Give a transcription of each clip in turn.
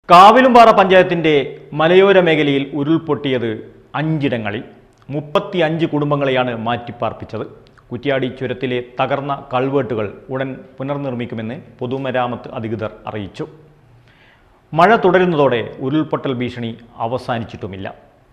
കാവിലുംപാറ പഞ്ചായത്തിന്റെ മലയോര മേഖലയിൽ ഉരുൾപൊട്ടിയത് അഞ്ചിടങ്ങളിൽ മുപ്പത്തി അഞ്ച് കുടുംബങ്ങളെയാണ് മാറ്റിപ്പാർപ്പിച്ചത് കുറ്റ്യാടി ചുരത്തിലെ തകർന്ന കൾവേട്ടുകൾ ഉടൻ പുനർനിർമ്മിക്കുമെന്ന് പൊതുമരാമത്ത് അധികൃതർ അറിയിച്ചു മഴ തുടരുന്നതോടെ ഉരുൾപൊട്ടൽ ഭീഷണി അവസാനിച്ചിട്ടുമില്ല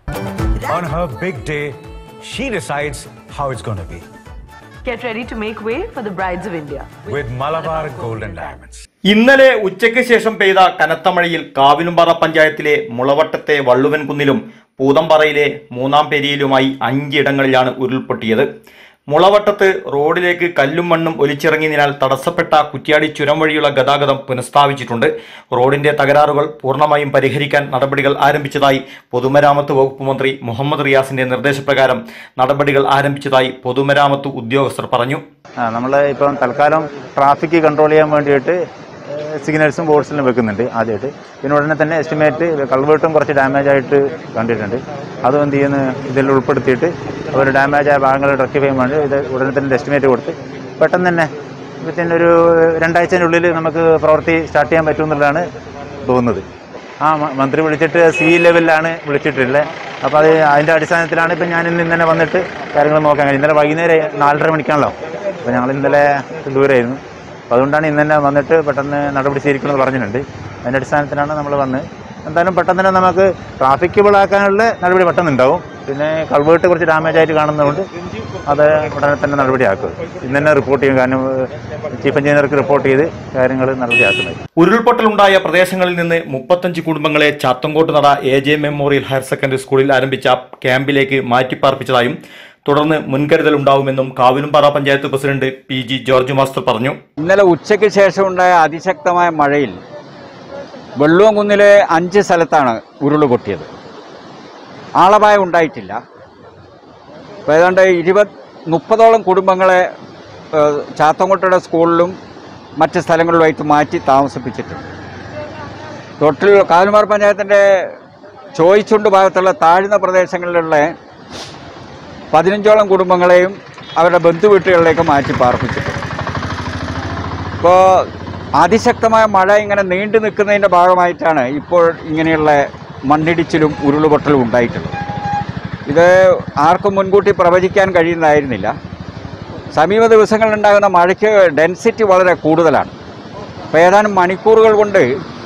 On her big day, she decides how it's going to be Get ready to make way for the brides of India. with Malabar Golden Diamonds. ഇന്നലെ ഉച്ചയ്ക്ക് ശേഷം പെയ്ത കനത്ത മഴയിൽ കാവിലുംപാറ പഞ്ചായത്തിലെ മുളവട്ടത്തെ വള്ളുവൻകുന്നിലും പൂതമ്പാറയിലെ മൂന്നാം പെരിയിലുമായി അഞ്ചിടങ്ങളിലാണ് ഉരുൾപൊട്ടിയത് മുളവട്ടത്ത് റോഡിലേക്ക് കല്ലും മണ്ണും ഒലിച്ചിറങ്ങിയതിനാൽ തടസ്സപ്പെട്ട കുറ്റ്യാടി ചുരം വഴിയുള്ള ഗതാഗതം പുനഃസ്ഥാപിച്ചിട്ടുണ്ട് റോഡിന്റെ തകരാറുകൾ പൂർണ്ണമായും പരിഹരിക്കാൻ നടപടികൾ ആരംഭിച്ചതായി പൊതുമരാമത്ത് വകുപ്പ് മന്ത്രി മുഹമ്മദ് റിയാസിന്റെ നിർദ്ദേശപ്രകാരം നടപടികൾ ആരംഭിച്ചതായി പൊതുമരാമത്ത് ഉദ്യോഗസ്ഥർ പറഞ്ഞു നമ്മൾ ഇപ്പം തൽക്കാലം ട്രാഫിക് കൺട്രോൾ ചെയ്യാൻ വേണ്ടിയിട്ട് സിഗ്നൽസും ബോർഡ്സിലും വെക്കുന്നുണ്ട് ആദ്യമായിട്ട് പിന്നെ ഉടനെ തന്നെ എസ്റ്റിമേറ്റ് കൾവേർട്ടും കുറച്ച് ഡാമേജ് ആയിട്ട് കണ്ടിട്ടുണ്ട് അതും എന്ത് ചെയ്യുന്നു ഇതിൽ ഉൾപ്പെടുത്തിയിട്ട് ഒരു ഡാമേജ് ആയ ഭാഗങ്ങൾ റെക്ടിഫൈ ചെയ്യാൻ വേണ്ടി ഇത് ഉടനെ തന്നെ എസ്റ്റിമേറ്റ് കൊടുത്ത് പെട്ടെന്ന് തന്നെ വിത്തിൻ ഒരു രണ്ടാഴ്ചത്തിനുള്ളിൽ നമുക്ക് പ്രവൃത്തി സ്റ്റാർട്ട് ചെയ്യാൻ പറ്റുമെന്നുള്ളതാണ് തോന്നുന്നത് ആ മ- മന്ത്രി വിളിച്ചിട്ട് സി ലെവലിലാണ് വിളിച്ചിട്ടുള്ളത് അപ്പോൾ അത് അതിൻ്റെ അടിസ്ഥാനത്തിലാണ് ഇപ്പം ഞാൻ ഇന്ന് ഇന്നലെ വന്നിട്ട് കാര്യങ്ങൾ നോക്കാൻ കഴിയും ഇന്നലെ വൈകുന്നേരം നാലര മണിക്കാണല്ലോ അപ്പോൾ ഞങ്ങൾ ഇന്നലെ ദൂരമായിരുന്നു അപ്പോൾ അതുകൊണ്ടാണ് ഇന്ന് തന്നെ വന്നിട്ട് പെട്ടെന്ന് നടപടി സ്വീകരിക്കണമെന്ന് പറഞ്ഞിട്ടുണ്ട് അതിൻ്റെ അടിസ്ഥാനത്തിലാണ് നമ്മൾ വന്ന് എന്തായാലും പെട്ടെന്ന് തന്നെ നമുക്ക് ട്രാഫിക്കബിൾ ആക്കാനുള്ള നടപടി പെട്ടെന്ന് ഉണ്ടാവും പിന്നെ കൾവേർട്ട് കുറച്ച് ഡാമേജ് ആയിട്ട് കാണുന്നതുകൊണ്ട് അത് ഉടനെ തന്നെ നടപടിയാക്കും ഇന്ന് തന്നെ റിപ്പോർട്ട് ചെയ്യും കാരണം ചീഫ് എഞ്ചിനീയർക്ക് റിപ്പോർട്ട് ചെയ്ത് കാര്യങ്ങൾ നടപടിയാക്കുന്നത് ഉരുൾപൊട്ടലുണ്ടായ പ്രദേശങ്ങളിൽ നിന്ന് മുപ്പത്തഞ്ച് കുടുംബങ്ങളെ Chathankottu Nada A J memorial higher secondary സ്കൂളിൽ ആരംഭിച്ച ക്യാമ്പിലേക്ക് മാറ്റിപ്പാർപ്പിച്ചതായും തുടർന്ന് മുൻകരുതൽ ഉണ്ടാവുമെന്നും Kavilumpara panchayat president P G George master പറഞ്ഞു ഇന്നലെ ഉച്ചയ്ക്ക് ശേഷമുണ്ടായ അതിശക്തമായ മഴയിൽ വെള്ളുവംകുന്നിലെ അഞ്ച് സ്ഥലത്താണ് ഉരുൾ പൊട്ടിയത് ആളപായം ഉണ്ടായിട്ടില്ല അപ്പോൾ ഏതാണ്ട് ഇരുപത് മുപ്പതോളം കുടുംബങ്ങളെ ഏഹ്, ചാത്തൻകുട്ടയുടെ സ്കൂളിലും മറ്റ് സ്ഥലങ്ങളിലുമായിട്ട് മാറ്റി താമസിപ്പിച്ചിട്ടുണ്ട് തൊട്ടിൽ കാലുമാർ പഞ്ചായത്തിൻ്റെ ചോയ്ച്ചുണ്ട് ഭാഗത്തുള്ള താഴ്ന്ന പ്രദേശങ്ങളിലുള്ള പതിനഞ്ചോളം കുടുംബങ്ങളെയും അവരുടെ ബന്ധുവീട്ടുകളിലേക്ക് മാറ്റി പാർപ്പിച്ചിട്ടുണ്ട് ഇപ്പോൾ അതിശക്തമായ മഴ ഇങ്ങനെ നീണ്ടു നിൽക്കുന്നതിൻ്റെ ഭാഗമായിട്ടാണ് ഇപ്പോൾ ഇങ്ങനെയുള്ള മണ്ണിടിച്ചിലും ഉരുളുപൊട്ടലും ഉണ്ടായിട്ടുള്ളത് ഇത് ആർക്കും മുൻകൂട്ടി പ്രവചിക്കാൻ കഴിയുന്നതായിരുന്നില്ല സമീപ ദിവസങ്ങളിലുണ്ടാകുന്ന മഴയ്ക്ക് ഡെൻസിറ്റി വളരെ കൂടുതലാണ് അപ്പോൾ ഏതാനും മണിക്കൂറുകൾ കൊണ്ട്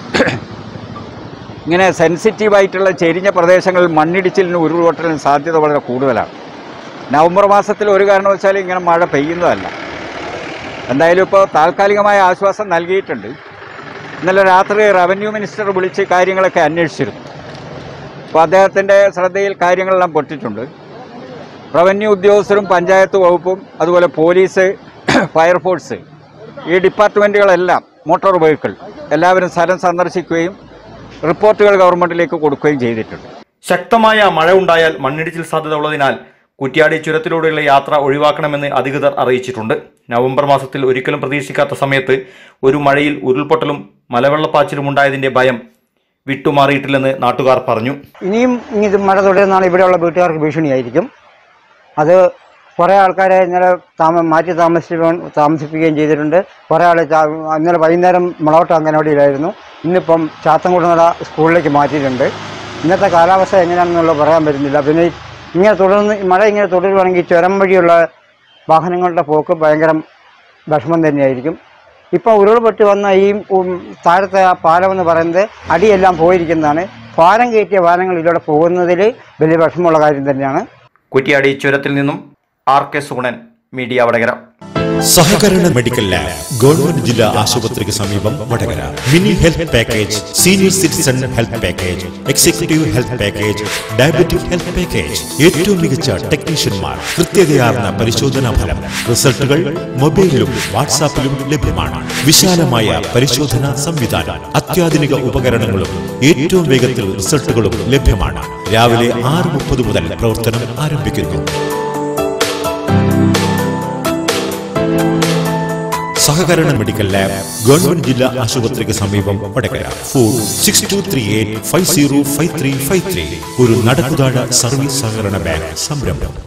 ഇങ്ങനെ സെൻസിറ്റീവായിട്ടുള്ള ചെരിഞ്ഞ പ്രദേശങ്ങളിൽ മണ്ണിടിച്ചിലിനും ഉരുൾപൊട്ടലിനും സാധ്യത വളരെ കൂടുതലാണ് നവംബർ മാസത്തിൽ ഒരു കാരണവശാലും ഇങ്ങനെ മഴ പെയ്യുന്നതല്ല എന്തായാലും ഇപ്പോൾ താൽക്കാലികമായ ആശ്വാസം നൽകിയിട്ടുണ്ട് ഇന്നലെ രാത്രി റവന്യൂ മിനിസ്റ്റർ വിളിച്ച് കാര്യങ്ങളൊക്കെ അന്വേഷിച്ചിരുന്നു അപ്പോൾ അദ്ദേഹത്തിൻ്റെ ശ്രദ്ധയിൽ കാര്യങ്ങളെല്ലാം പെട്ടിട്ടുണ്ട് റവന്യൂ ഉദ്യോഗസ്ഥരും പഞ്ചായത്ത് വകുപ്പും അതുപോലെ പോലീസ് ഫയർഫോഴ്സ് ഈ ഡിപ്പാർട്ട്മെൻറ്റുകളെല്ലാം മോട്ടോർ വെഹിക്കിൾ എല്ലാവരും സ്ഥലം സന്ദർശിക്കുകയും റിപ്പോർട്ടുകൾ ഗവൺമെൻറ്റിലേക്ക് കൊടുക്കുകയും ചെയ്തിട്ടുണ്ട് ശക്തമായ മഴ ഉണ്ടായാൽ മണ്ണിടിച്ചിൽ സാധ്യത ഉള്ളതിനാൽ കുറ്റ്യാടി ചുരത്തിലൂടെയുള്ള യാത്ര ഒഴിവാക്കണമെന്ന് അധികൃതർ അറിയിച്ചിട്ടുണ്ട് നവംബർ മാസത്തിൽ ഒരിക്കലും പ്രതീക്ഷിക്കാത്ത സമയത്ത് ഒരു മഴയിൽ ഉരുൾപൊട്ടലും മലവെള്ളപ്പാച്ചിലും ഉണ്ടായതിന്റെ ഭയം വിട്ടുമാറിയിട്ടില്ലെന്ന് നാട്ടുകാർ പറഞ്ഞു ഇനിയും ഇത് മഴ തുടരുന്നതാണ് ഇവിടെയുള്ള വീട്ടുകാർക്ക് ഭീഷണിയായിരിക്കും അത് കുറേ ആൾക്കാരെ ഇന്നലെ താമ മാറ്റി താമസിപ്പിക്കാൻ താമസിപ്പിക്കുകയും ചെയ്തിട്ടുണ്ട് കുറേ ആൾ ഇന്നലെ വൈകുന്നേരം മുളവട്ട അംഗനവാടിയിലായിരുന്നു ഇന്നിപ്പം ചാത്തൻകുട്ടനട സ്കൂളിലേക്ക് മാറ്റിയിട്ടുണ്ട് ഇന്നത്തെ കാലാവസ്ഥ എങ്ങനെയാണെന്നുള്ളത് പറയാൻ പറ്റുന്നില്ല പിന്നെ ഈ ഇങ്ങനെ തുടർന്ന് ഈ മഴ ഇങ്ങനെ തുടരുവാണെങ്കിൽ ചുരം വഴിയുള്ള വാഹനങ്ങളുടെ പോക്ക് ഭയങ്കര വിഷമം തന്നെയായിരിക്കും ഇപ്പോൾ ഉരുൾപൊട്ടി വന്ന ഈ ഉം, താഴത്തെ ആ പാലം എന്ന് പറയുന്നത് അടിയെല്ലാം പോയിരിക്കുന്നതാണ് ഭാരം കയറ്റിയ വാഹനങ്ങൾ ഇതിലൂടെ പോകുന്നതിൽ വലിയ വിഷമമുള്ള കാര്യം തന്നെയാണ് കുറ്റ്യാടി ചുരത്തിൽ നിന്നും R K Suganan media Vadakara സഹകരണ മെഡിക്കൽ ലാബ് ഗവൺമെന്റ് ജില്ലാ ആശുപത്രിക്ക് സമീപം Vadakara mini health package senior citizen health package executive health package diabetic health package ഏറ്റവും മികച്ച ടെക്നീഷ്യന്മാർ കൃത്യതയാർന്ന പരിശോധനാ ഫലം റിസൾട്ടുകൾ മൊബൈലിലും വാട്സാപ്പിലും ലഭ്യമാണ് വിശാലമായ പരിശോധനാ സംവിധാനം അത്യാധുനിക ഉപകരണങ്ങളും ഏറ്റവും വേഗത്തിൽ റിസൾട്ടുകളും ലഭ്യമാണ് രാവിലെ ആറ് മുപ്പത് മുതൽ പ്രവർത്തനം ആരംഭിക്കുന്നു സഹകരണ മെഡിക്കൽ ലാബ് ഗവൺമെന്റ് ജില്ലാ ആശുപത്രിക്ക് സമീപം Vadakara phone six two three eight five zero five three five three ഒരു നടക്കുതാഴ സർവീസ് സഹകരണ ബാങ്ക് സംരംഭം